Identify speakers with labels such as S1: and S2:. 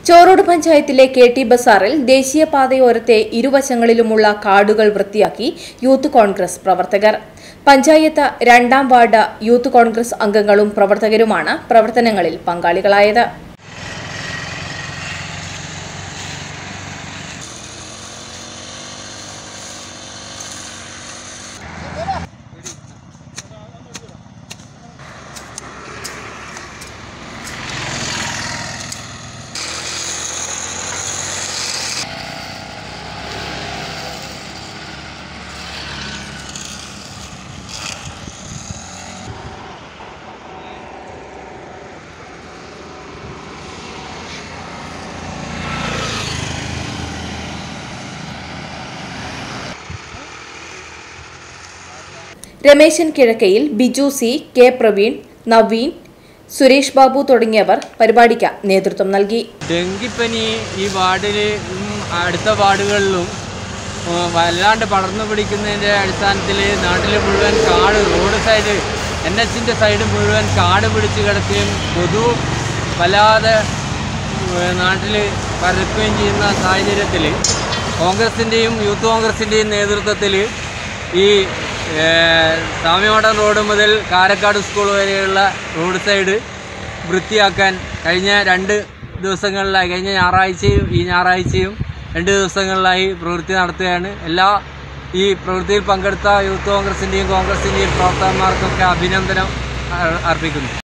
S1: ചോറോട് പഞ്ചായത്തിലെ K T ബസാറിൽ ദേശീയപാതയോരത്തെ ഇരുവശങ്ങളിലുമുള്ള കാടുകൾ വൃത്തിയാക്കി യൂത്ത് കോൺഗ്രസ് പ്രവർത്തകർ പഞ്ചായത്ത് രണ്ടാം വാർഡ് യൂത്ത് കോൺഗ്രസ് അംഗങ്ങളും പ്രവർത്തകരുമാണ് പ്രവർത്തനങ്ങളിൽ പങ്കാളികളായത് രമേശൻ കിഴക്കയിൽ ബിജു സി കെ പ്രവീൺ നവീൻ സുരേഷ് ബാബു തുടങ്ങിയവർ പരിപാടിക്ക് നേതൃത്വം നൽകി
S2: ഡെങ്കിപ്പനി ഈ വാർഡിൽ അടുത്ത വാർഡുകളിലും ഉം, വല്ലാണ്ട് പടർന്നു പിടിക്കുന്നതിൻ്റെ അടിസ്ഥാനത്തിൽ നാട്ടിൽ മുഴുവൻ കാട് റോഡ് സൈഡ് എൻ എച്ചിൻ്റെ സൈഡ് മുഴുവൻ കാട് പിടിച്ച് കിടക്കുകയും കൊതു വല്ലാതെ നാട്ടിൽ പരക്കുകയും ചെയ്യുന്ന സാഹചര്യത്തിൽ കോൺഗ്രസിൻ്റെയും യൂത്ത് കോൺഗ്രസിൻ്റെയും നേതൃത്വത്തിൽ ഈ ഏഹ്, സ്വാമിമഠം റോഡ് മുതൽ കാരക്കാട് സ്കൂൾ വരെയുള്ള റോഡ് സൈഡ് വൃത്തിയാക്കാൻ കഴിഞ്ഞ രണ്ട് ദിവസങ്ങളിലായി കഴിഞ്ഞ ഞായറാഴ്ചയും ഈ ഞായറാഴ്ചയും രണ്ട് ദിവസങ്ങളിലായി പ്രവൃത്തി നടത്തുകയാണ് എല്ലാ ഈ പ്രവൃത്തിയിൽ പങ്കെടുത്ത യൂത്ത് കോൺഗ്രസിൻ്റെയും കോൺഗ്രസിൻ്റെയും പ്രവർത്തകന്മാർക്കൊക്കെ അഭിനന്ദനം അർ- അർപ്പിക്കുന്നു